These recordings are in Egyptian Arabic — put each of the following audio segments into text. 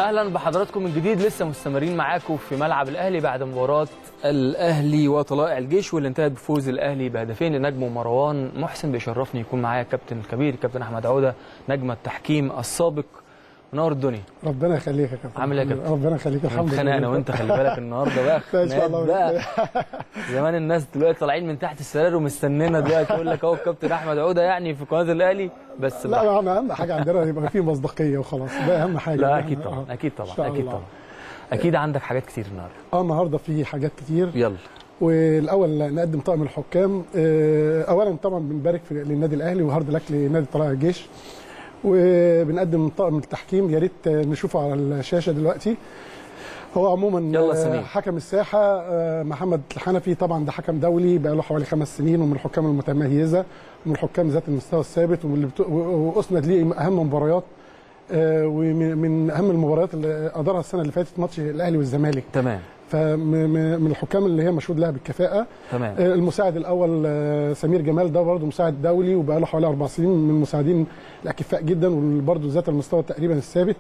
اهلا بحضراتكم من جديد لسه مستمرين معاكم في ملعب الاهلي بعد مباراه الاهلي وطلائع الجيش واللي انتهت بفوز الاهلي بهدفين لنجمه مروان محسن بيشرفني يكون معايا الكابتن الكبير كابتن احمد عوده نجم التحكيم السابق منور الدنيا ربنا يخليك يا كابتن عامل ايه يا كابتن؟ ربنا يخليك الحمد لله خانق انا وانت خلي بالك النهارده بقى لا، إن شاء خناقات الله. بقى زمان الناس دلوقتي طالعين من تحت السرير ومستنينا دلوقتي يقول لك اهو الكابتن احمد عوده يعني في قناه الاهلي بس لا براحتك. احنا اهم حاجه عندنا يبقى فيه مصداقيه وخلاص ده اهم حاجه لا يعني اكيد آه. طبعا اكيد إن شاء طبعا اكيد الله. طبعا اكيد عندك حاجات كتير النهارده اه النهارده في حاجات كتير يلا والاول نقدم طاقم الحكام آه، اولا طبعا بنبارك في للنادي الاهلي وهارد لك لنادي طلائع الجيش وبنقدم طاقم التحكيم يا ريت آه، نشوفه على الشاشه دلوقتي هو عموما يلا آه، سمير. حكم الساحه آه، محمد الحنفي طبعا ده حكم دولي بقى له حوالي خمس سنين ومن الحكام المتميزه ومن الحكام ذات المستوى الثابت ومن اللي بت- و- واسند ليه اهم مباريات آه، ومن من اهم المباريات اللي ادارها السنه اللي فاتت ماتش الاهلي والزمالك تمام فمن الحكام اللي هي مشهود لها بالكفاءه تمام آه، المساعد الاول آه، سمير جمال ده برضه مساعد دولي وبقى له حوالي اربع سنين من المساعدين الاكفاء جدا وبرضه ذات المستوى تقريبا الثابت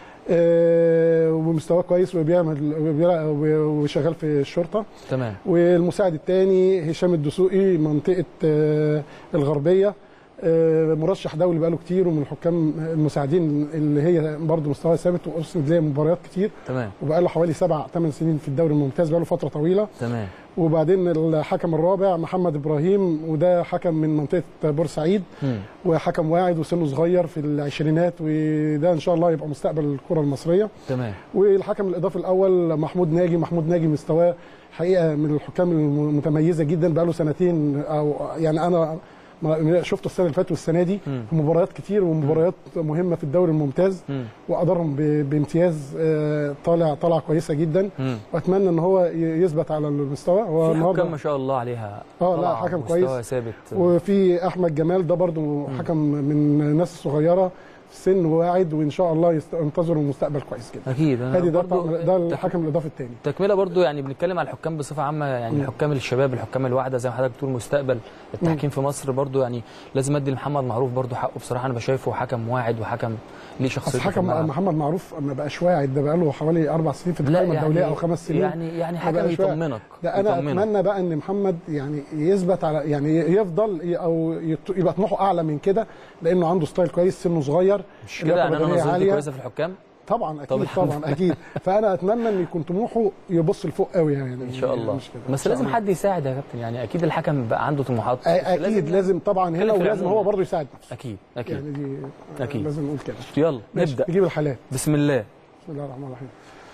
آه، ومستواه كويس وبيعمل وبيلع- وشغال في الشرطه تمام والمساعد الثاني هشام الدسوقي منطقه آه، الغربيه آه، مرشح دولي بقاله كتير ومن الحكام المساعدين اللي هي برضه مستواه ثابت واسند ليه مباريات كتير تمام وبقى له حوالي سبع ثمان سنين في الدوري الممتاز بقى له فتره طويله تمام وبعدين الحكم الرابع محمد ابراهيم وده حكم من منطقه بورسعيد مم. وحكم واعد وسنه صغير في العشرينات وده ان شاء الله يبقى مستقبل الكره المصريه تمام والحكم الاضافي الاول محمود ناجي محمود ناجي مستواه حقيقه من الحكام المتميزه جدا بقى له سنتين او يعني انا ما- شفته السنه اللي فاتت والسنه دي مم. في مباريات كتير ومباريات مهمه في الدوري الممتاز مم. وادارهم ب- بامتياز آه، طالع طالعه كويسه جدا مم. واتمنى ان هو ي- يثبت على المستوى هو في النهارده حكام ما شاء الله عليها آه، لا، طلع حكم مستوى كويس. ثابت وفي احمد جمال ده برضو حكم من الناس الصغيره في السن وواعد وان شاء الله يست- ينتظروا مستقبل كويس جدا اكيد انا ادي ده برضو الطاقم- ده الحكم الاضافي الثاني تكمله برضو يعني بنتكلم على الحكام بصفه عامه يعني مم. حكام الشباب الحكام الواعده زي ما حضرتك بتقول مستقبل التحكيم في مصر برضو يعني لازم ادي لمحمد معروف برضو حقه بصراحه انا بشايفه حكم واعد وحكم ليه بس شخصيته في حكم الملعب. محمد معروف ما بقاش واعد ده بقى له حوالي اربع سنين في القائمه الدوليه او خمس سنين يعني يعني ما حكم بقاش واعد. يطمنك ده انا يطمنك. اتمنى بقى ان محمد يعني يثبت على يعني يفضل ي- او يت- يبقى طموحه اعلى من كده لانه عنده ستايل كويس سنه صغير مش كده يعني انا بدنية نظرتي عالية. كويسه في الحكام طبعا طب اكيد الحمد طبعا اكيد فانا اتمنى ان يكون طموحه يبص لفوق قوي يعني ان شاء الله مش كده. إن بس شاء لازم الله. حد يساعد يا كابتن يعني اكيد الحكم بقى عنده طموحات أ- اكيد لازم طبعا هنا نتكلم في ولازم العموم. هو برضه يساعد نفسه اكيد اكيد يعني دي أكيد. لازم نقول كده يلا ماشي، نبدا نجيب الحالات بسم الله بسم الله الرحمن الرحيم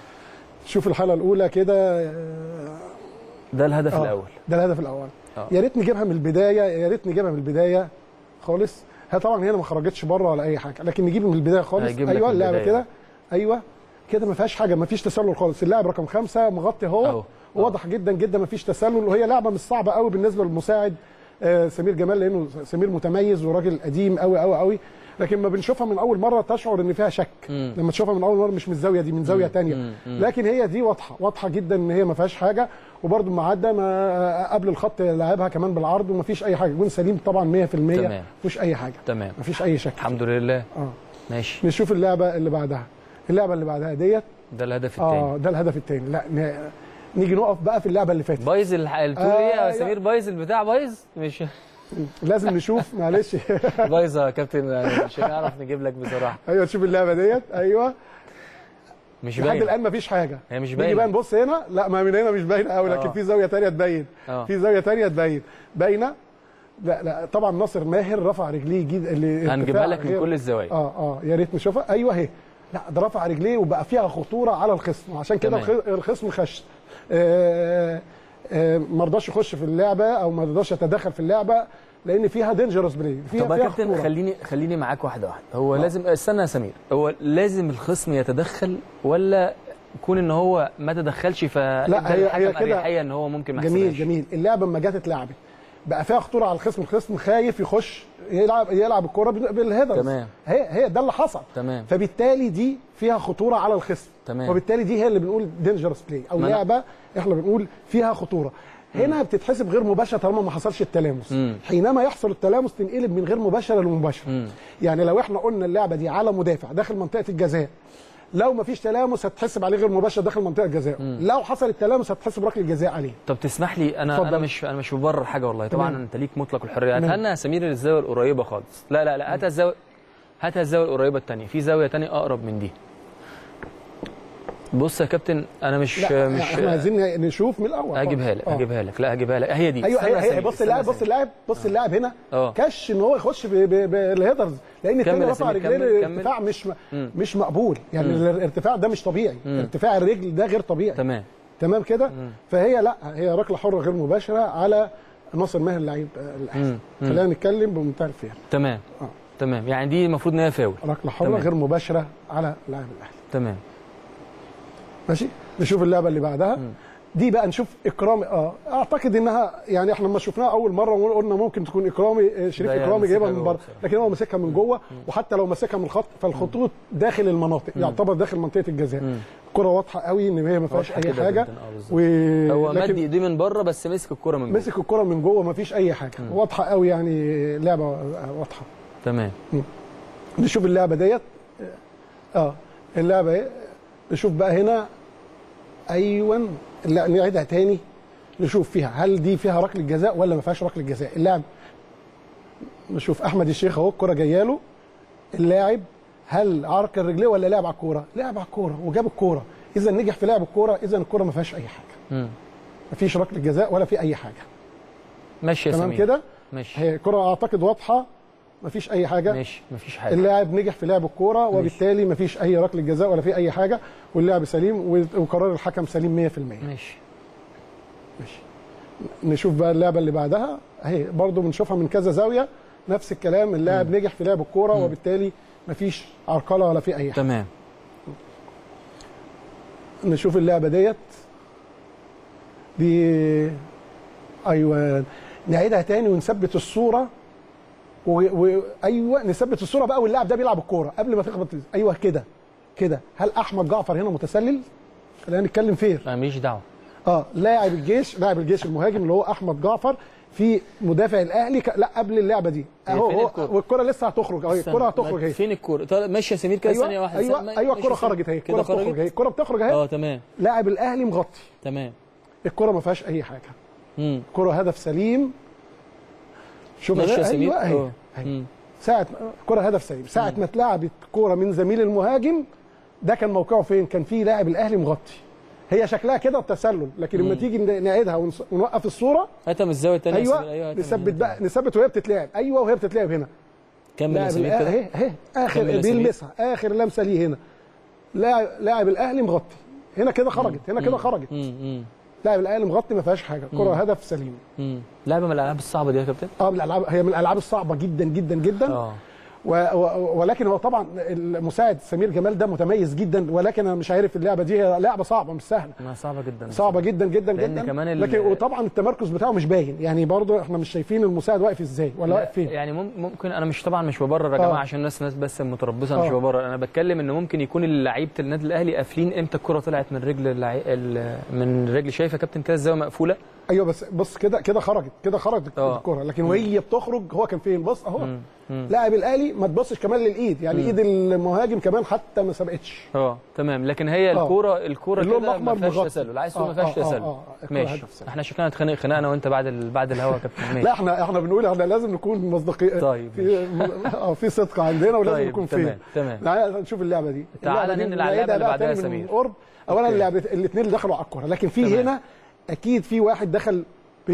شوف الحاله الاولى كده آه، ده الهدف آه، الاول ده الهدف الاول آه. يا ريت نجيبها من البدايه يا ريت نجيبها من البدايه خالص هي طبعا هنا ما خرجتش بره ولا اي حاجه لكن نجيب من البدايه خالص هيجيب لك ايوه من اللعبه البداية. كده ايوه كده ما فيهاش حاجه ما فيش تسلل خالص اللاعب رقم خمسة مغطي أهو. اهو واضح جدا جدا ما فيش تسلل وهي لعبه مش صعبه قوي بالنسبه للمساعد آه، سمير جمال لانه سمير متميز وراجل قديم قوي قوي قوي لكن ما بنشوفها من اول مره تشعر ان فيها شك مم. لما تشوفها من اول مره مش من الزاويه دي من زاويه تانية مم. مم. لكن هي دي واضحه واضحه جدا ان هي ما فيهاش حاجه وبرده معدى ما قبل الخط لعبها كمان بالعرض وما فيش اي حاجه جون سليم طبعا 100% تمام. ما فيش اي حاجه تمام ما فيش اي شك الحمد لله اه ماشي نشوف اللعبه اللي بعدها اللعبه اللي بعدها ديت ده الهدف الثاني اه ده الهدف الثاني لا ن... نيجي نقف بقى في اللعبه اللي فاتت بايظ الح- بتقول ايه يا أيوة. سمير بايظ البتاع بايظ مش لازم نشوف معلش بايظه يا كابتن يعني مش هنعرف نجيب لك بصراحه ايوه تشوف اللعبه ديت ايوه مش لحد باين الان ما فيش حاجه هي مش نيجي باينة. بقى نبص هنا لا ما من هنا مش باينه قوي لكن آه. في زاويه ثانيه تبين آه. في زاويه ثانيه تبين باينه لا لا طبعا ناصر ماهر رفع رجليه جد اللي هنجيبها ارتفاع لك من غير- كل الزوايا اه اه يا ريت نشوفها ايوه اهي لا ده رفع رجليه وبقى فيها خطوره على الخصم عشان كده تمام. الخ- الخصم خش آه آه ما رضاش يخش في اللعبه او ما رضاش يتدخل في اللعبه لان فيها دينجرس بلاي فيها طب يا فيها كابتن خطوره خليني خليني معاك واحده واحده هو لازم استنى يا سمير هو لازم الخصم يتدخل ولا يكون ان هو ما تدخلش ف لا، هي- هي كده اريحيه ان هو ممكن ما جميل يحسبهاش. جميل اللعبه لما جت اتلعبت بقى فيها خطوره على الخصم الخصم خايف يخش يلعب يلعب الكره بال- بالهيدرز تمام. هي هي ده اللي حصل تمام فبالتالي دي فيها خطوره على الخصم تمام. وبالتالي دي هي اللي بنقول دينجرس بلاي او ما أنا- لعبه احنا بنقول فيها خطوره هنا بتتحسب غير مباشره طالما ما حصلش التلامس مم. حينما يحصل التلامس تنقلب من غير مباشره لمباشره مم. يعني لو احنا قلنا اللعبه دي على مدافع داخل منطقه الجزاء لو ما فيش تلامس هتحسب عليه غير مباشر داخل منطقه الجزاء لو حصل التلامس هتحسب ركله جزاء عليه طب تسمح لي انا اتفضل. انا مش انا مش ببرر حاجه والله طبعا تمام. انت ليك مطلق الحريه تمام. هاتها يا سمير الزاويه القريبه خالص لا لا لا هاتها الزاويه هاتها الزاويه القريبه الثانيه في زاويه ثانيه اقرب من دي بص يا كابتن انا مش لا مش احنا عايزين نشوف من الاول هجيبها لك آه. هجيبها لك لا هجيبها لك هي دي ايوه استنى هي, يا هي سمير، بص استنى اللاعب يا بص سمير. اللاعب بص اللاعب هنا اه. كش ان هو يخش ب- ب- بالهيدرز لان التاني كمل يا رفع سمير، رجليه كمل، الارتفاع مش م- مش مقبول يعني الارتفاع ده مش طبيعي ارتفاع الرجل ده غير طبيعي تمام تمام كده فهي لا هي ركله حره غير مباشره على ناصر ماهر اللعيب آه، الاحسن خلينا نتكلم بمنتهى الفهم تمام اه. تمام يعني دي المفروض ان هي فاول ركله حره تمام. غير مباشره على لاعب الاهلي تمام ماشي نشوف اللعبه اللي بعدها دي بقى نشوف اكرامي اه اعتقد انها يعني احنا لما شفناها اول مره وقلنا ممكن تكون اكرامي آه، شريف ده يعني اكرامي جايبها مسكها من جوه بره بصراحة. لكن هو ماسكها من جوه وحتى لو ماسكها من الخط فالخطوط داخل المناطق يعتبر داخل منطقه الجزاء الكره واضحه قوي ان هي ما فيهاش واضحة اي كده حاجه جداً، اه بالظبط. و... هو مد لكن ايديه من بره بس مسك الكره من جوه مسك الكره من جوه ما فيش اي حاجه واضحه قوي يعني لعبه واضحه تمام نشوف اللعبه ديت اه اللعبه ايه نشوف بقى هنا ايوه لا نعيدها تاني نشوف فيها هل دي فيها ركله جزاء ولا ما فيهاش ركله جزاء اللاعب نشوف احمد الشيخ اهو الكره جايه له اللاعب هل عرق الرجليه ولا لعب على الكوره لعب على الكوره وجاب الكوره اذا نجح في لعب الكوره اذا الكوره ما فيهاش اي حاجه مم. ما فيش ركله جزاء ولا في اي حاجه ماشي يا تمام سمير كده ماشي هي الكره اعتقد واضحه ما فيش اي حاجه ماشي مفيش حاجه اللاعب نجح في لعب الكوره وبالتالي ما فيش اي ركله جزاء ولا في اي حاجه واللعب سليم و- وقرار الحكم سليم 100% ماشي ماشي نشوف بقى اللعبه اللي بعدها اهي برضو بنشوفها من كذا زاويه نفس الكلام اللاعب نجح في لعب الكوره وبالتالي ما فيش عرقله ولا في اي حاجه تمام نشوف اللعبه ديت دي ايوه نعيدها تاني ونثبت الصوره وايوه نثبت الصوره بقى واللاعب ده بيلعب الكوره قبل ما تخبط ايوه كده كده هل احمد جعفر هنا متسلل خلينا نتكلم فير انا ماليش دعوه اه لاعب الجيش لاعب الجيش المهاجم اللي هو احمد جعفر في مدافع الاهلي ك... لا قبل اللعبه دي هي اهو فين هو الكرة؟ والكره لسه هتخرج اهي استنى، الكره هتخرج ما- اهي فين الكوره طيب ماشي يا سمير كده ثانيه ايوه واحده ايوه استنى، ايوه ماشي الكره يا سمير. خرجت اهي كده الكره بتخرج اهي خرجت الكره بتخرج اهي اه تمام لاعب الاهلي مغطي تمام الكره ما فيهاش اي حاجه امم كره هدف سليم شوف ماشي يا ده، سمير ايوه اهي اه. أهي. مم. ساعه كره هدف سليم ساعه ما اتلعبت كوره من زميل المهاجم ده كان موقعه فين كان في لاعب الاهلي مغطي هي شكلها كده التسلل لكن لما تيجي نعيدها ونص- ونوقف الصوره هاتها من الزاويه الثانيه ايوه هاتها من نثبت هنا بقى تاني. نثبت وهي بتتلعب ايوه وهي بتتلعب هنا كمل يا لاعب سمير الأه- كده اهي اهي اخر كمل يا سمير. بيلمسها اخر لمسه ليه هنا لاعب لاعب الاهلي مغطي هنا كده خرجت هنا كده خرجت امم لاعب الاهلي مغطي ما فيهاش حاجه كره هدف سليم امم لعبه من الالعاب الصعبه دي يا كابتن اه من الالعاب هي من الالعاب الصعبه جدا جدا جدا اه و و ولكن هو طبعا المساعد سمير جمال ده متميز جدا ولكن انا مش عارف اللعبه دي هي لعبه صعبه مش سهله ما صعبه جدا صعبه جدا جدا لأن جدا كمان ال- لكن وطبعا التمركز بتاعه مش باين يعني برضه احنا مش شايفين المساعد واقف ازاي ولا واقف فين يعني مم- ممكن انا مش طبعا مش ببرر يا آه. جماعه عشان الناس ناس بس متربصه مش آه. ببرر انا بتكلم ان ممكن يكون لعيبه النادي الاهلي قافلين امتى الكره طلعت من رجل اللعي... ال- من رجل شايف يا كابتن كده الزاويه مقفوله ايوه بس بص كده كده خرجت كده خرجت آه. الكره لكن وهي بتخرج هو كان فين بص اهو مم. لاعب الاهلي ما تبصش كمان للايد يعني ايد المهاجم كمان حتى ما سبقتش اه تمام لكن هي آه. الكوره الكوره اللون كده ما الأحمر فيهاش مغطي. تسلل عايز تقول آه، ما فيهاش آه، آه، تسلل آه. الكرة ماشي هدف سليم. احنا شكلنا هنتخانق خناقه انا وانت بعد ال... بعد الهوا يا كابتن ماشي لا احنا احنا بنقول احنا لازم نكون مصداقين طيب، في اه في صدق عندنا ولازم طيب، نكون تمام، فين تمام. تعالى نشوف اللعبه دي تعالى اللعبة دي ننقل على اللعبة نعيدها اللي بقى بعدها يا تاني من سمير. قرب اولا أوكي. اللعبه الاثنين دخلوا على الكوره لكن في تمام. هنا اكيد في واحد دخل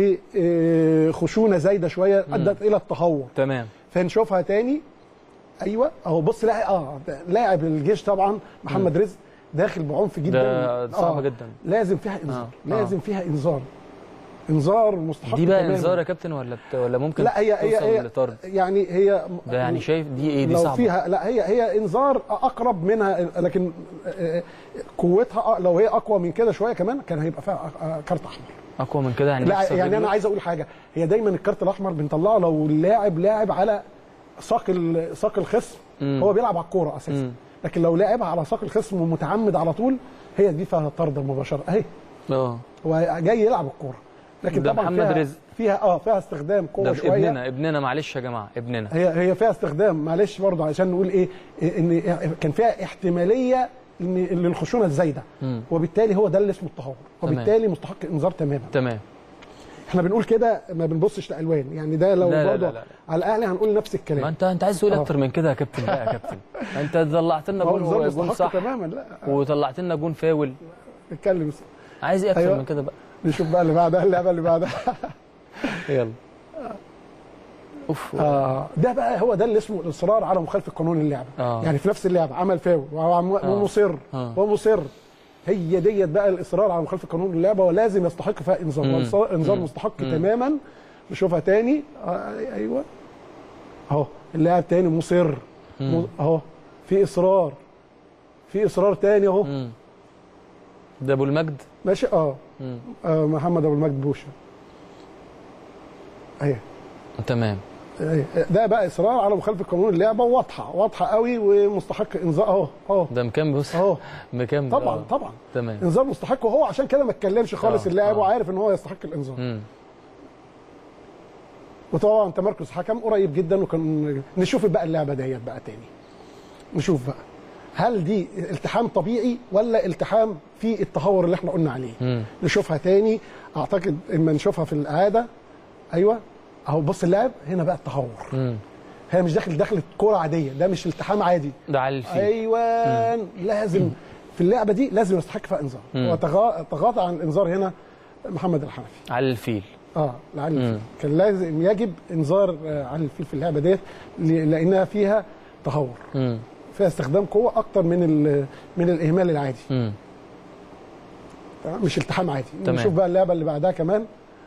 بخشونه زايده شويه ادت الى التهور تمام فنشوفها تاني ايوه اهو بص لاعب اه ده لاعب الجيش طبعا محمد رزق داخل بعنف جدا ده صعب جدا. لازم فيها انذار آه. لازم فيها انذار انذار مستحق دي بقى تماماً. انذار يا كابتن ولا بت... ولا ممكن لا هي هي توصل هي لطرد يعني هي ده يعني شايف دي ايه دي لو صعبه فيها لا هي هي انذار اقرب منها لكن آه، قوتها لو هي اقوى من كده شويه كمان كان هيبقى فيها آه، كارت احمر اقوى من كده يعني لا يكسر يعني رجله؟ انا عايز اقول حاجه هي دايما الكارت الاحمر بنطلعه لو اللاعب لاعب على ساق ال- ساق الخصم مم. هو بيلعب على الكوره اساسا مم. لكن لو لعبها على ساق الخصم ومتعمد على طول هي دي فيها طرد مباشره اهي اه هو جاي يلعب الكوره لكن ده طبعا محمد فيها رزق. فيها اه فيها استخدام ده قوه شويه ابننا ابننا معلش يا جماعه ابننا هي هي فيها استخدام معلش برضه عشان نقول ايه إيه ان كان فيها احتماليه إن- للخشونه الزايده مم. وبالتالي هو ده اللي اسمه التهور تمام. وبالتالي مستحق انذار تماما تمام احنا بنقول كده ما بنبصش لالوان يعني ده لو لا لا برضه لا لا. على الاهلي هنقول نفس ما الكلام انت انت عايز تقول آه. اكتر من كده يا كابتن بقى يا كابتن انت طلعت لنا هو جون انذار جون مستحق صح تماما لا وطلعت لنا جون فاول نتكلم عايز ايه اكتر أيوة. من كده بقى نشوف بقى اللي بعدها اللعبه اللي بعدها يلا اوف آه ده بقى هو ده اللي اسمه الاصرار على مخالفه قانون اللعبه آه. يعني في نفس اللعبه عمل فاول وعم- ومصر آه. ومصر هي ديت بقى الاصرار على مخالفه قانون اللعبه ولازم يستحق فيها انذار مم. وانذار- انذار مم. مستحق مم. تماما نشوفها تاني آه ايوه اهو اللاعب تاني مصر مم. م- اهو في اصرار في اصرار تاني اهو مم. ده ابو المجد ماشي اه, مم. آه محمد ابو المجد بوشه اهي تمام أهي. ده بقى اصرار على مخالفه قانون اللعبه واضحه واضحه قوي ومستحق انذار اهو اهو ده مكان بص اهو مكان طبعا آه. طبعا تمام انذار مستحق وهو عشان كده ما اتكلمش خالص آه، اللاعب آه. وعارف ان هو يستحق الانذار مم. وطبعا تمركز حكم قريب جدا وكان نشوف بقى اللعبه ديت بقى تاني نشوف بقى هل دي التحام طبيعي ولا التحام في التهور اللي احنا قلنا عليه مم. نشوفها تاني اعتقد اما نشوفها في الاعاده ايوه اهو بص اللاعب هنا بقى التهور مم. هي مش داخل دخلت كوره عاديه ده مش التحام عادي ده على الفيل ايوه لازم في اللعبه دي لازم يستحق فيها انذار مم. وتغاضى عن الانذار هنا محمد الحنفي على الفيل اه لعل مم. الفيل. كان لازم يجب انذار آه، علي الفيل في اللعبه ديت ل- لانها فيها تهور مم. فيها استخدام قوه اكتر من ال- من الاهمال العادي مم. تمام؟ مش التحام عادي تمام. نشوف بقى اللعبه اللي بعدها كمان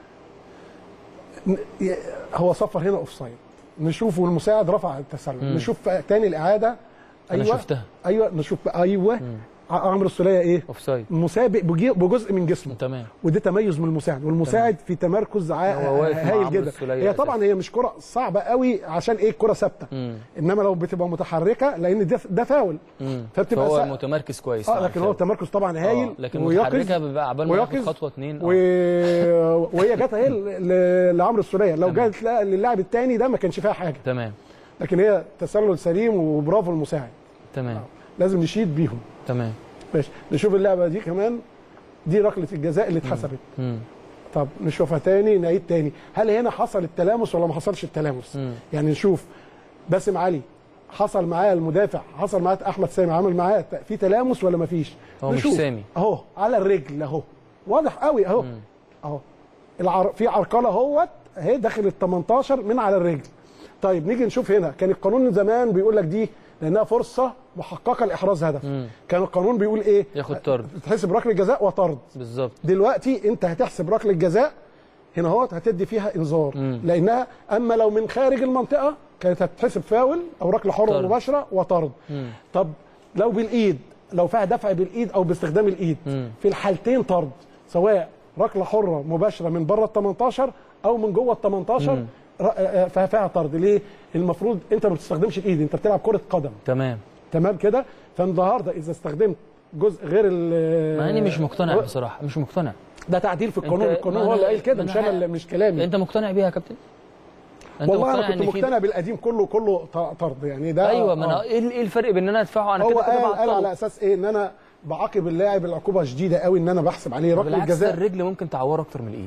ن- ي- هو صفر هنا اوف سايد نشوف والمساعد رفع التسلل مم. نشوف تاني الاعاده انا شفتها ايوه نشوف بقى ايوه ع- عمرو السوليه ايه اوف سايد مسابق بجي- بجزء من جسمه تمام وده تميز من المساعد والمساعد في تمركز ع- هو واقف مع هايل عمرو جدا السولية هي أساساً. طبعا هي مش كره صعبه قوي عشان ايه الكره ثابته مم. انما لو بتبقى متحركه لان ده ده فاول مم. فبتبقى فهو سا- متمركز كويس اه مع لكن هو الفاول. التمركز طبعا آه، هايل لكن ويقظ- متحركها بيبقى عبال ما ياخد ويقظ خطوه اتنين و... آه. وهي جت اهي ل- ل- لعمرو السوليه لو تمام. جت لا- للاعب الثاني ده ما كانش فيها حاجه تمام لكن هي تسلل سليم وبرافو المساعد تمام لازم نشيد بيهم تمام ماشي نشوف اللعبه دي كمان دي ركله الجزاء اللي اتحسبت مم. طب نشوفها تاني نعيد تاني هل هنا حصل التلامس ولا ما حصلش التلامس مم. يعني نشوف باسم علي حصل معاه المدافع حصل معاه احمد سامي عمل معاه ت- في تلامس ولا ما فيش هو مش نشوف. سامي. اهو على الرجل اهو واضح قوي اهو مم. اهو العر... في عرقله اهوت اهي داخل ال 18 من على الرجل طيب نيجي نشوف هنا كان القانون زمان بيقول لك دي لانها فرصه محققه لاحراز هدف مم. كان القانون بيقول ايه ياخد طرد تحسب ركله جزاء وطرد بالظبط دلوقتي انت هتحسب ركله جزاء هنا اهوت هتدي فيها انذار مم. لانها اما لو من خارج المنطقه كانت هتتحسب فاول او ركله حره طرد. مباشره وطرد مم. طب لو بالايد لو فيها دفع بالايد او باستخدام الايد مم. في الحالتين طرد سواء ركله حره مباشره من بره ال 18 او من جوه ال 18 مم. ر- آه، فيها فيها طرد ليه؟ المفروض انت ما بتستخدمش الايد انت بتلعب كره قدم تمام تمام كده فالنهارده اذا استخدمت جزء غير ال مع اني مش مقتنع بصراحه مش مقتنع ده تعديل في القانون انت- القانون ما هو أنا- اللي قايل كده ما مش أنا انا اللي مش كلامي انت مقتنع بيها يا كابتن انت والله انا مقتنع كنت إن في- مقتنع بالقديم كله كله ط- طرد يعني ده ايوه ما آه. انا ايه ايه الفرق بين ان انا ادفعه انا هو كده كده قال, قال بعطله. على اساس ايه ان انا بعاقب اللاعب العقوبه شديده قوي ان انا بحسب عليه ركله بالعكس ده جزاء الرجل ممكن تعور اكتر من الايد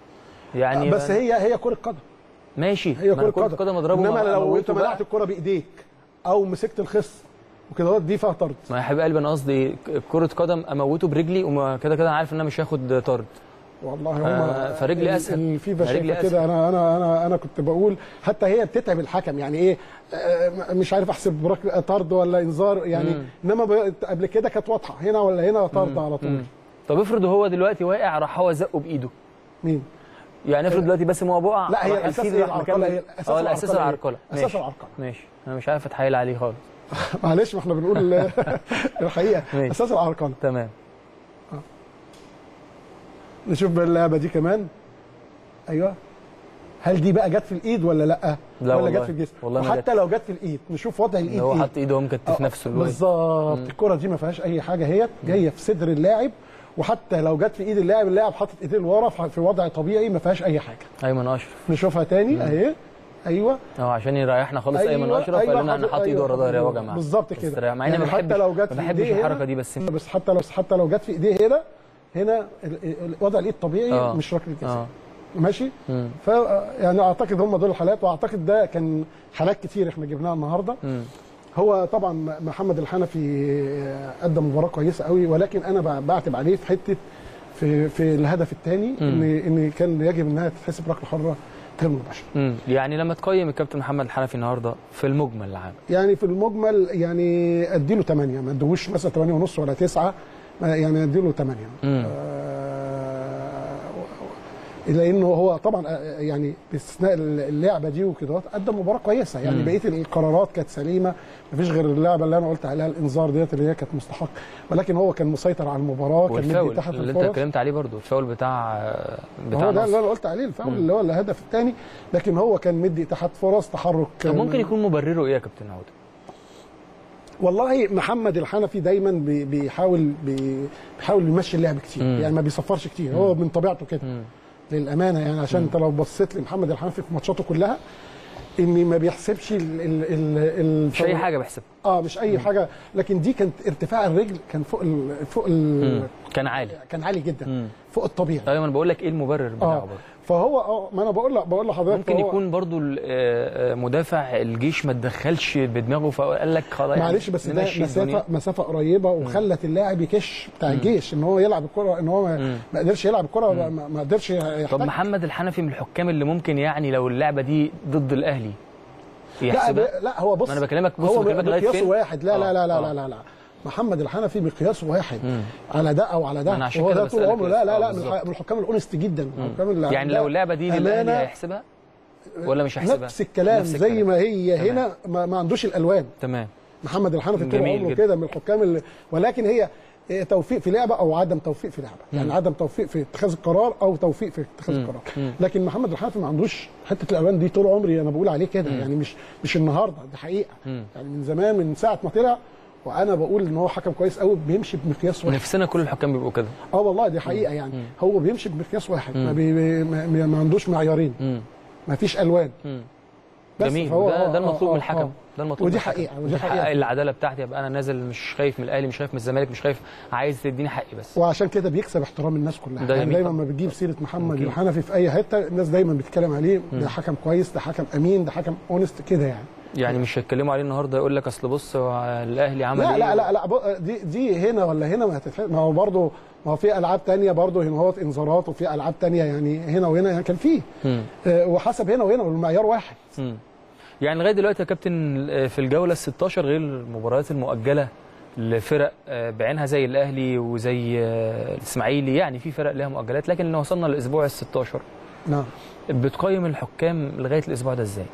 يعني بس هي هي كره قدم ماشي هي ما أنا كره قدم قدم اضربه انما ما- لو أموته انت بقى. منعت الكره بايديك او مسكت الخص وكده دي فيها طرد ما يا حبيب قلبي انا قصدي كرة قدم اموته برجلي وما كده كده انا عارف ان انا مش هاخد طرد والله هم آه، فرجلي أسهل. الفيفا فرجلي شايفه أسهل. كده انا انا انا انا كنت بقول حتى هي بتتعب الحكم يعني ايه آه، مش عارف احسب رك- طرد ولا انذار يعني مم. انما ب- قبل كده كانت واضحه هنا ولا هنا طرد على طول مم. طب افرض هو دلوقتي واقع راح هو زقه بايده مين يعني افرض دلوقتي باسم هو بقع لا هي راح الاساس الفيل هي راح العرقله مكمل. هي الاساس اه الاساس العرقله العرقله اساس ماشي العرقله ماشي انا مش عارف اتحايل عليه خالص معلش ما احنا بنقول الحقيقه ماشي. اساس العرقله تمام نشوف بقى اللعبه دي كمان ايوه هل دي بقى جت في الايد ولا لا لا ولا والله. جت في الجسم والله ما وحتى لو جت في الايد نشوف وضع الايد اللي هو ايه حط ايده هو مكتف آه، نفسه اللي هو إيه. بالظبط الكره دي ما فيهاش اي حاجه هي جايه في صدر اللاعب وحتى لو جت في ايد اللاعب اللاعب حاطط ايديه لورا في في وضع طبيعي ما فيهاش اي حاجه ايمن اشرف نشوفها تاني اهي ايوه اه عشان يريحنا خالص ايمن اشرف قال لنا انا حاطط ايده ورا ظهري يا جماعه بالظبط بس كده مع اني يعني ما حتى بحبش لو جت ما في بحبش إيديه هنا- الحركه دي بس بس حتى لو حتى لو جت في ايديه هنا هنا ال- ال- وضع الايد طبيعي آه. مش ركله جزاء اه ماشي مم. ف يعني اعتقد هم دول الحالات واعتقد ده كان حالات كتير احنا جبناها النهارده مم. هو طبعا محمد الحنفي قدم مباراه كويسه قوي ولكن انا ب- بعتب عليه في حته في في الهدف الثاني ان ان كان يجب انها تتحسب ركله حره غير مباشره مم. يعني لما تقيم الكابتن محمد الحنفي النهارده في المجمل العام يعني في المجمل يعني اديله 8 ما ادوش مثلا 8 ونص ولا 9 يعني اديله 8 مم. لانه هو طبعا آه، يعني باستثناء اللعبه دي وكده قدم مباراه كويسه يعني مم. بقيه القرارات كانت سليمه مفيش غير اللعبه اللي انا قلت عليها الانذار ديت اللي هي كانت مستحق ولكن هو كان مسيطر على المباراه كان مدي والفاول تحت اللي انت الفرص اتكلمت عليه برضو الفاول بتاع بتاع هو ده اللي نصر. انا قلت عليه الفاول مم. اللي هو الهدف الثاني لكن هو كان مدي تحت فرص تحرك طب ممكن يكون مبرره ايه يا كابتن عوده؟ والله محمد الحنفي دايما بي- بيحاول بي- بيحاول يمشي اللعب كتير مم. يعني ما بيصفرش كتير هو من طبيعته كده مم. للامانه يعني عشان انت لو بصيت لمحمد الحنفي في ماتشاته كلها ان ما بيحسبش ال ال ال ال مش اي حاجه بحسب اه مش اي حاجه لكن دي كانت ارتفاع الرجل كان فوق ال فوق ال كان عالي كان عالي جدا مم. فوق الطبيعي طيب انا بقول لك ايه المبرر بتاعه اه برضه فهو اه ما انا بقول لك بقول لحضرتك ممكن فهو- يكون برضو ال- آه، آه، مدافع الجيش ما تدخلش بدماغه فقال لك خلاص يعني معلش بس ده نمشي مسافه الدنيا. مسافه قريبه وخلت اللاعب يكش بتاع الجيش ان هو يلعب الكره ان هو ما- مم. ما قدرش يلعب الكره ما ما قدرش طب يحتاج محمد الحنفي من الحكام اللي ممكن يعني لو اللعبه دي ضد الاهلي لا يحسبها ب- لا هو بص ما انا بكلمك بص هو بكلمك لغايه مقياسه فين واحد لا لا آه، لا لا آه. لا لا, لا. محمد الحنفي مقياسه واحد مم. على ده او على ده أنا عشان وهو كده ده طول بسألك عمره بس. لا لا آه، لا من بالظبط. الح- من الحكام الاونست جدا من الحكام اللي يعني عندها لو اللعبه دي للاهلي أمانة. هيحسبها ولا مش هيحسبها نفس الكلام نفس زي ما هي تمام. هنا ما, ما عندوش الالوان تمام محمد الحنفي طول جميل عمره جدا. كده من الحكام اللي ولكن هي إيه توفيق في لعبه او عدم توفيق في لعبه يعني عدم توفيق في اتخاذ القرار او توفيق في اتخاذ مم. القرار مم. لكن محمد الحنفي ما عندوش حته الالوان دي طول عمري انا بقول عليه كده يعني مش مش النهارده دي حقيقه مم. يعني من زمان من ساعه ما طلع وانا بقول ان هو حكم كويس قوي بيمشي بمقياس واحد نفسنا كل الحكام بيبقوا كده اه والله دي حقيقه يعني هو بيمشي بمقياس واحد ما, بي ما, ما ما عندوش معيارين مم. ما فيش الوان مم. بس جميل فهو- ده, آه، ده آه، المطلوب آه، من الحكم آه. ده المطلوب ودي من الحكم. حقيقة، ودي مش حقيقة. حقق العداله بتاعتي ابقى انا نازل مش خايف من الاهلي مش خايف من الزمالك مش خايف عايز تديني حقي بس وعشان كده بيكسب احترام الناس كلها ده يعني جميل دايما طبعا. ما بتجيب سيره محمد أكيد. الحنفي في اي حته الناس دايما بتتكلم عليه ده حكم كويس ده حكم امين ده حكم اونست كده يعني يعني مش هيتكلموا عليه النهارده يقول لك اصل بص هو الاهلي عمل لا ايه لا لا لا ب- دي دي هنا ولا هنا ما هتتحسب ما هو برضه ما هو في العاب تانية برضه هنا هو انذارات وفي العاب تانية يعني هنا وهنا يعني كان فيه مم. آه، وحسب هنا وهنا والمعيار واحد مم. يعني لغايه دلوقتي يا كابتن آه، في الجوله ال 16 غير المباريات المؤجله لفرق آه، بعينها زي الاهلي وزي آه، الاسماعيلي يعني في فرق لها مؤجلات لكن لو وصلنا للاسبوع ال 16 نعم بتقيم الحكام لغايه الاسبوع ده ازاي؟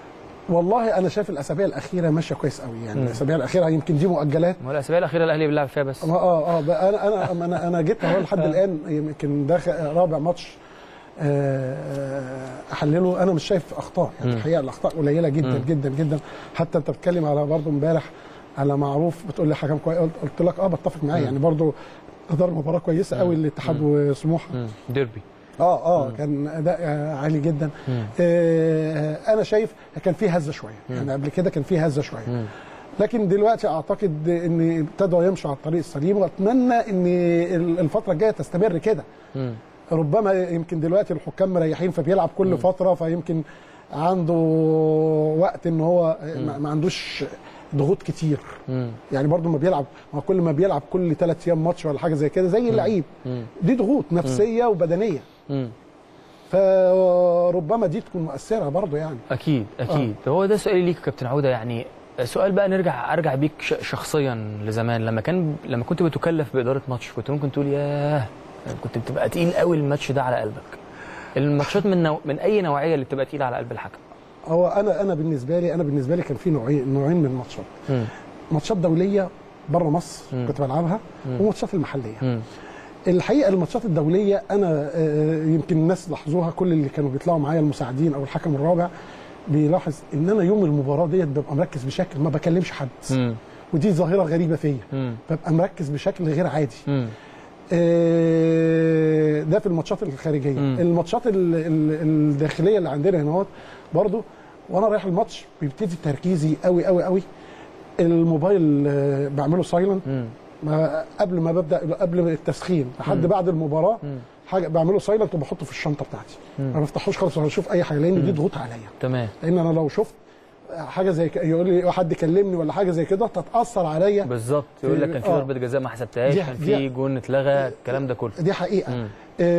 والله انا شايف الاسابيع الاخيره ماشيه كويس قوي يعني مم. الاسابيع الاخيره يمكن دي مؤجلات ما هو الاسابيع الاخيره الاهلي بيلعب فيها بس اه اه اه بقى انا انا انا انا جيت اهو لحد الان يمكن ده خ- رابع ماتش آه، آه، احلله انا مش شايف اخطاء يعني مم. الحقيقه الاخطاء قليله جدا مم. جدا جدا حتى انت بتتكلم على برضه امبارح على معروف بتقول لي حكم كويس قلت, قلت لك اه بتفق معاه مم. يعني برضه ادار مباراه كويسه قوي الاتحاد وسموحه مم. ديربي اه اه كان اداء آه، عالي جدا مم. آه انا شايف كان فيه هزه شويه يعني قبل كده كان فيه هزه شويه مم. لكن دلوقتي اعتقد ان ابتدوا يمشوا على الطريق السليم واتمنى ان الفتره الجايه تستمر كده مم. ربما يمكن دلوقتي الحكام مريحين فبيلعب كل فتره فيمكن عنده وقت ان هو ما- ما عندوش ضغوط كتير مم. يعني برضو ما بيلعب ما كل ما بيلعب كل ثلاث ايام ماتش ولا حاجه زي كده زي اللعيب مم. دي ضغوط نفسيه وبدنيه مم. فربما دي تكون مؤثره برضو يعني اكيد اكيد آه. هو ده سؤالي ليك يا كابتن عوده يعني سؤال بقى نرجع ارجع بيك ش- شخصيا لزمان لما كان لما كنت بتكلف باداره ماتش كنت ممكن تقول ياه كنت بتبقى تقيل قوي الماتش ده على قلبك الماتشات من نوع من اي نوعيه اللي بتبقى تقيله على قلب الحكم هو انا انا بالنسبه لي انا بالنسبه لي كان في نوعين نوعين من الماتشات مم. ماتشات دوليه بره مصر مم. كنت بلعبها مم. وماتشات المحليه مم. الحقيقه الماتشات الدوليه انا آه، يمكن الناس لاحظوها كل اللي كانوا بيطلعوا معايا المساعدين او الحكم الرابع بيلاحظ ان انا يوم المباراه ديت ببقى مركز بشكل ما بكلمش حد مم. ودي ظاهره غريبه فيا مم. ببقى مركز بشكل غير عادي مم. آه، ده في الماتشات الخارجيه مم. الماتشات ال- ال- الداخليه اللي عندنا هنا اهوت برضو وانا رايح الماتش بيبتدي تركيزي قوي قوي قوي الموبايل آه، بعمله سايلنت مم. ما قبل ما ببدا قبل التسخين لحد بعد المباراه حاجه بعمله سايلنت وبحطه في الشنطه بتاعتي ما بفتحوش خالص ولا اشوف اي حاجه لان دي ضغوط عليا تمام لان انا لو شفت حاجه زي كده يقول لي حد كلمني ولا حاجه زي كده تتاثر عليا بالظبط يقول لك كان في آه. ضربه جزاء ما حسبتهاش دي- كان دي- في جون اتلغى الكلام ده كله دي حقيقه مم.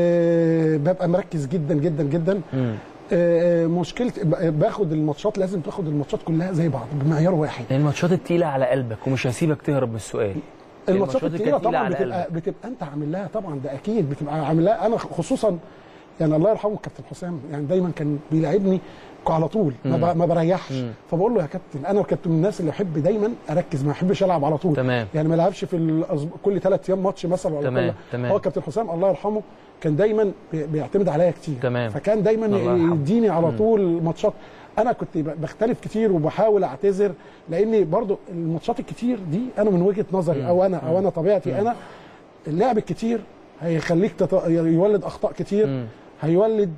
آه ببقى مركز جدا جدا جدا مم. آه مشكلتي ب- باخد الماتشات لازم تاخد الماتشات كلها زي بعض بمعيار واحد الماتشات التقيله على قلبك ومش هسيبك تهرب من السؤال الماتشات اللي التقيله كانت تقيلة طبعا على بتبقى قلبك. بتبقى انت عامل لها طبعا ده اكيد بتبقى عامل لها انا خصوصا يعني الله يرحمه الكابتن حسام يعني دايما كان بيلاعبني على طول ما, ب- ما بريحش مم. فبقول له يا كابتن انا كنت من الناس اللي بحب دايما اركز ما بحبش العب على طول تمام. يعني ما العبش في الأسبوع كل ثلاث ايام ماتش مثلا ولا تمام، كل تمام. هو كابتن حسام الله يرحمه كان دايما بي- بيعتمد عليا كتير تمام. فكان دايما الله يرحمه. يديني على طول ماتشات انا كنت ب- بختلف كتير وبحاول اعتذر لاني برضو الماتشات الكتير دي انا من وجهه نظري او انا او انا طبيعتي انا اللعب الكتير هيخليك تط... يولد اخطاء كتير مم. هيولد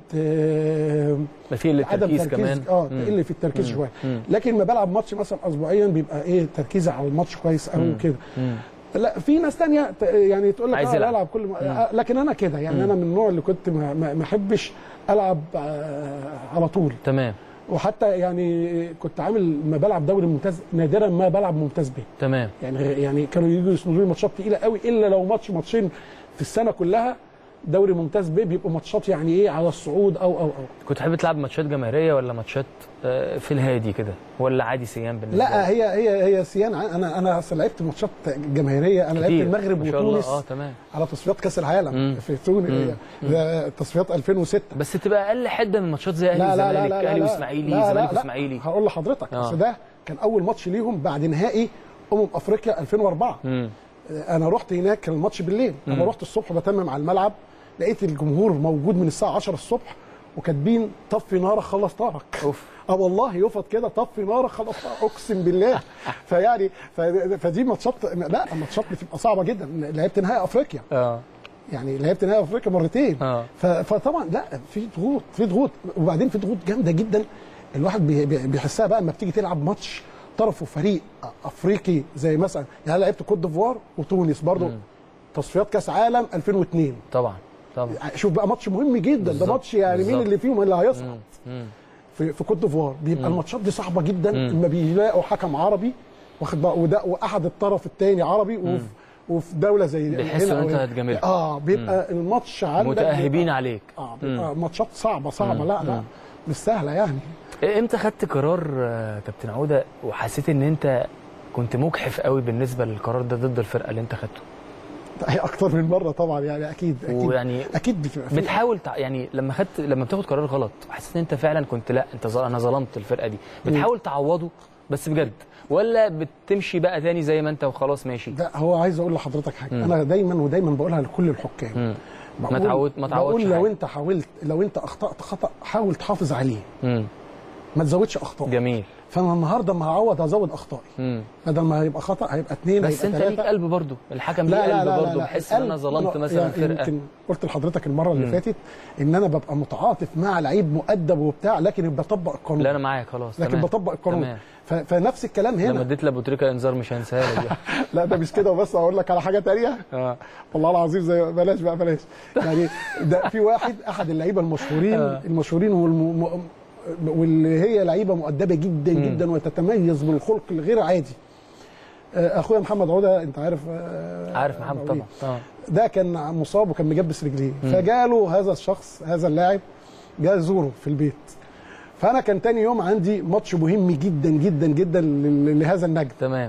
آه، ده في اللي عدم التركيز تركيز كمان اه مم. تقل في التركيز شويه مم. لكن ما بلعب ماتش مثلا اسبوعيا بيبقى ايه تركيزي على الماتش كويس قوي وكده مم. لا في ناس تانية ت- يعني تقول لك عايز آه يلعب. العب كل ما آه، لكن انا كده يعني انا من النوع اللي كنت ما ما- ما احبش العب آه، على طول تمام وحتى يعني كنت عامل ما بلعب دوري ممتاز نادرا ما بلعب ممتاز به تمام يعني يعني كانوا يجوا يسندوا لي ماتشات تقيله قوي الا لو ماتش ماتشين في السنه كلها دوري ممتاز به بيبقوا ماتشات يعني ايه على الصعود او او او كنت تحب تلعب ماتشات جماهيريه ولا ماتشات آه، في الهادي كده ولا عادي سيام بالنسبه لا لك؟ هي هي هي سيان انا انا أصل لعبت ماتشات جماهيريه انا لعبت كتير. المغرب ما شاء الله. وتونس اه تمام على تصفيات كاس العالم مم. في تونس ده تصفيات 2006 بس تبقى اقل حده من ماتشات زي اهلي لا لا لا والزمالك لا لا اهلي لا. واسماعيلي لا لا زمالك لا. واسماعيلي هقول لحضرتك آه. اصل ده كان اول ماتش ليهم بعد نهائي امم افريقيا 2004 مم. انا رحت هناك كان الماتش بالليل انا رحت الصبح بتمم على الملعب لقيت الجمهور موجود من الساعه 10 الصبح وكاتبين طفي نارك خلص نارك اوف اه والله يفض كده طفي نارك خلص نارك اقسم بالله فيعني ف- فدي ماتشات لا الماتشات بتبقى صعبه جدا لعبت نهائي افريقيا اه يعني لعبت نهائي افريقيا مرتين آه. ف- فطبعا لا في ضغوط في ضغوط وبعدين في ضغوط جامده جدا الواحد بي- بي- بيحسها بقى لما بتيجي تلعب ماتش طرفه فريق افريقي زي مثلا يعني أنا لعبت كوت ديفوار وتونس برضو تصفيات كاس عالم 2002 طبعا طبعا شوف بقى ماتش مهم جدا ده بالظبط، ماتش يعني مين بالظبط. اللي فيهم اللي هيصعد مم. في, في كوت ديفوار بيبقى الماتشات دي صعبه جدا لما بيلاقوا حكم عربي واخد بقى وده واحد الطرف الثاني عربي وفي وفي دوله زي بيحسوا هنا إن أنت أو- هتجاملهم. اه بيبقى الماتش عندك متاهبين بيبقى- عليك اه بيبقى ماتشات صعبه صعبه لا لا مش سهله يعني امتى خدت قرار آه، كابتن عوده وحسيت ان انت كنت مجحف قوي بالنسبه للقرار ده ضد الفرقه اللي انت خدته هي اكتر من مره طبعا يعني اكيد اكيد ويعني اكيد بتبقى في- بتحاول تع... يعني لما خدت لما بتاخد قرار غلط حسيت ان انت فعلا كنت لا انت ظل... انا ظلمت الفرقه دي بتحاول تعوضه بس بجد ولا بتمشي بقى تاني زي ما انت وخلاص ماشي ده هو عايز اقول لحضرتك حاجه انا دايما ودايما بقولها لكل الحكام مم. ما بقول- تعود ما تعودش بقول لو حاجة. انت حاولت لو انت اخطات خطا حاول تحافظ عليه مم. ما تزودش اخطاء جميل فانا النهارده ما هعوض هزود اخطائي مم. بدل ما هيبقى خطا هيبقى اثنين بس هيبقى انت ليك ثلاثه قلب برضه الحكم ليه لا لا قلب لا, لا, برضه لا. بحس ان انا القلب- ظلمت أنا- مثلا يعني فرقه يمكن قلت لحضرتك المره اللي فاتت ان انا ببقى متعاطف مع لعيب مؤدب وبتاع لكن بطبق القانون لا انا معاك خلاص لكن تمام. بطبق القانون تمام. ف- فنفس الكلام لما هنا اديت لابو تريكه انذار مش هنساها لك لا ده مش كده وبس اقول لك على حاجه تانية اه والله العظيم زي بلاش بقى بلاش يعني ده في واحد احد اللعيبه المشهورين المشهورين والم... واللي هي لعيبه مؤدبه جدا جدا وتتميز بالخلق الغير عادي آه، اخويا محمد عوده انت عارف آه، عارف محمد مواليد. طبعا اه ده كان مصاب وكان مجبس رجليه فجاله هذا الشخص هذا اللاعب جاء يزوره في البيت فانا كان تاني يوم عندي ماتش مهم جدا جدا جدا ل- لهذا النجم تمام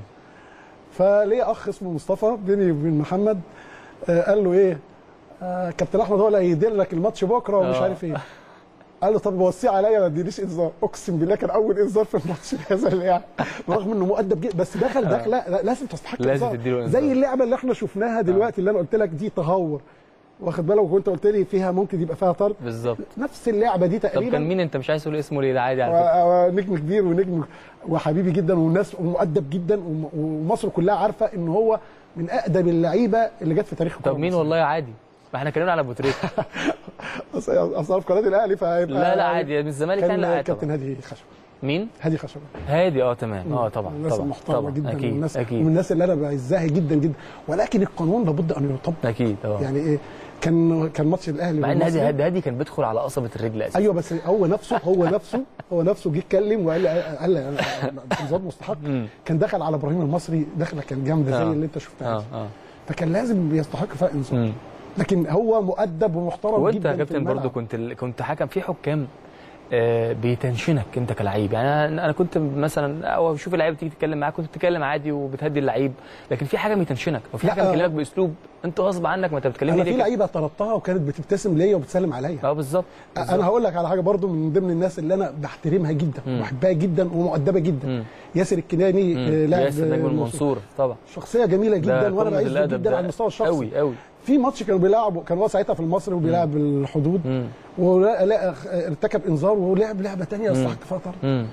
فليه اخ اسمه مصطفى بيني وبين محمد آه، قال له ايه آه كابتن احمد هو اللي هيدير لك الماتش بكره ومش آه. عارف ايه قال له طب وصيه عليا ما تدينيش انذار اقسم بالله كان اول انذار في الماتش لهذا اللاعب رغم انه مؤدب جدا بس دخل دخله لا لازم تستحق لازم إنذار. تديله إنذار. زي اللعبه اللي احنا شفناها دلوقتي اللي انا قلت لك دي تهور واخد بالك وانت قلت لي فيها ممكن يبقى فيها طرد بالظبط نفس اللعبه دي طب تقريبا كان مين انت مش عايز تقول اسمه ليه ده عادي على فكره و- و- نجم كبير ونجم وحبيبي جدا والناس ومؤدب جدا وم- ومصر كلها عارفه ان هو من اقدم اللعيبه اللي جت في تاريخ الكرة طب مين المصرية. والله عادي ما احنا اتكلمنا على ابو تريكه اصل أصل في قناه الاهلي فهيبقى لا لا عادي من الزمالك كان كان لا عادي كابتن طبعا. هادي خشب مين هادي خشبه هادي اه تمام اه طبعا الناس طبعا المحترمه طبعا جدا اكيد والناس اكيد ومن الناس اللي انا بعزها جدا جدا ولكن القانون لابد ان يطبق اكيد اه يعني ايه كان كان ماتش الاهلي مع ان هادي والمصري. هادي هادي كان بيدخل على قصبه الرجل اساسا ايوه بس هو نفسه هو نفسه هو نفسه جه اتكلم وقال لي قال لي أنا- انذار مستحق مم. كان دخل على ابراهيم المصري دخله كان جامده زي آه. اللي انت شفتها اه اه فكان لازم يستحق فيها انذار مم. لكن هو مؤدب ومحترم وانت جدا يا في كابتن الملعب. برضو كنت ال... كنت حكم في حكام آه، بيتنشنك انت كلعيب يعني انا أنا كنت مثلا او اشوف اللعيبه تيجي تتكلم معاك كنت بتتكلم عادي وبتهدي اللعيب لكن في حاجه بيتنشنك وفي لا، حاجه آه. بيكلمك باسلوب انت غصب عنك ما انت بتكلمني انا ليه في كده؟ لعيبه طردتها وكانت بتبتسم ليا وبتسلم عليا اه بالظبط انا هقول لك على حاجه برضو من ضمن الناس اللي انا بحترمها جدا مم. وبحبها جدا ومؤدبه جدا مم. ياسر الكناني آه، مم. لاعب ياسر نجم آه، المنصور طبعا شخصيه جميله ده جدا وانا قمة بعزه الأدب جدا ده على المستوى الشخصي قوي قوي في ماتش كانوا بيلعبوا كان هو ساعتها في المصري وبيلعب الحدود مم. ولا ارتكب انذار ولعب لعبه ثانيه يستحق فيها طرد مم.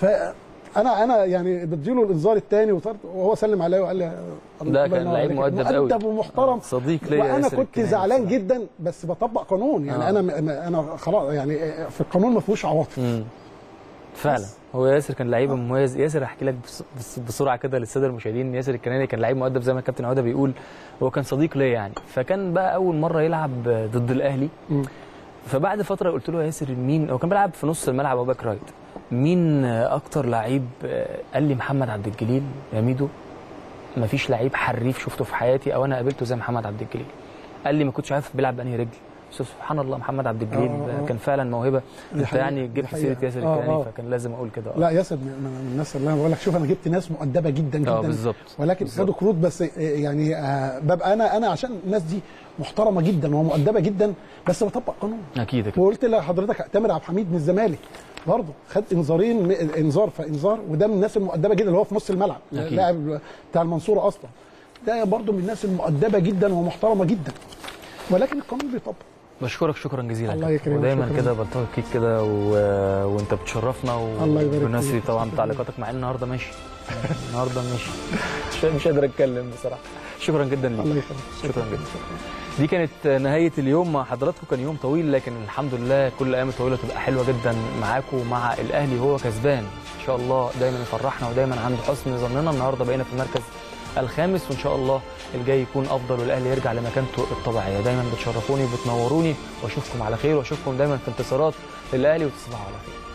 فانا انا يعني بديله الانذار الثاني وطرد وهو سلم عليا وقال لي الله ده ينور كان لعيب عليك. مؤدب قوي مؤدب ومحترم صديق ليا وانا ياسر كنت الكناني زعلان بصراحة. جدا بس بطبق قانون يعني آه. انا انا انا خلاص يعني في القانون ما فيهوش عواطف مم. فعلا هو ياسر كان لعيب مميز ياسر احكي لك بس- بس- بسرعه كده للساده المشاهدين ياسر الكناني كان لعيب مؤدب زي ما الكابتن عوده بيقول هو كان صديق ليا يعني فكان بقى اول مره يلعب ضد الاهلي مم. فبعد فتره قلت له يا ياسر مين هو كان بيلعب في نص الملعب او باك رايت مين اكتر لعيب قال لي محمد عبد الجليل يا ميدو مفيش لعيب حريف شفته في حياتي او انا قابلته زي محمد عبد الجليل قال لي ما كنتش عارف بيلعب بانهي رجل بس سبحان الله محمد عبد الجليل آه، آه. كان فعلا موهبه دي انت حقيقة، يعني دي جبت حقيقة. سيره ياسر آه، الكناني آه. فكان لازم اقول كده آه. لا ياسر من من الناس اللي انا بقول لك شوف انا جبت ناس مؤدبه جدا جدا اه بالظبط ولكن بالظبط. خدوا كروت بس آه، يعني آه، ببقى انا انا عشان الناس دي محترمه جدا ومؤدبه جدا بس بطبق قانون اكيد أكيد. وقلت لحضرتك تامر عبد الحميد من الزمالك برضه خد انذارين م- انذار فانذار وده من الناس المؤدبه جدا اللي هو في نص الملعب أكيد. لاعب بتاع المنصوره اصلا ده برضه من الناس المؤدبه جدا ومحترمه جدا ولكن القانون بيطبق بشكرك شكرا جزيلا الله يا يكرمك، ودايما شكراً. كده بلتقي بيك كده و... وانت بتشرفنا و... الله يبارك وناسي فيك. طبعا شكراً. تعليقاتك مع ان النهارده ماشي النهارده ماشي مش مش قادر اتكلم بصراحه شكرا جدا ليك الله يخليك شكرا جدا دي كانت نهايه اليوم مع حضراتكم كان يوم طويل لكن الحمد لله كل الايام الطويله تبقى حلوه جدا معاكم ومع الاهلي وهو كسبان ان شاء الله دايما يفرحنا ودايما عند حسن ظننا النهارده بقينا في المركز الخامس وان شاء الله الجاي يكون افضل والاهلي يرجع لمكانته الطبيعيه دايما بتشرفوني وبتنوروني واشوفكم على خير واشوفكم دايما في انتصارات للاهلي وتصبحوا على خير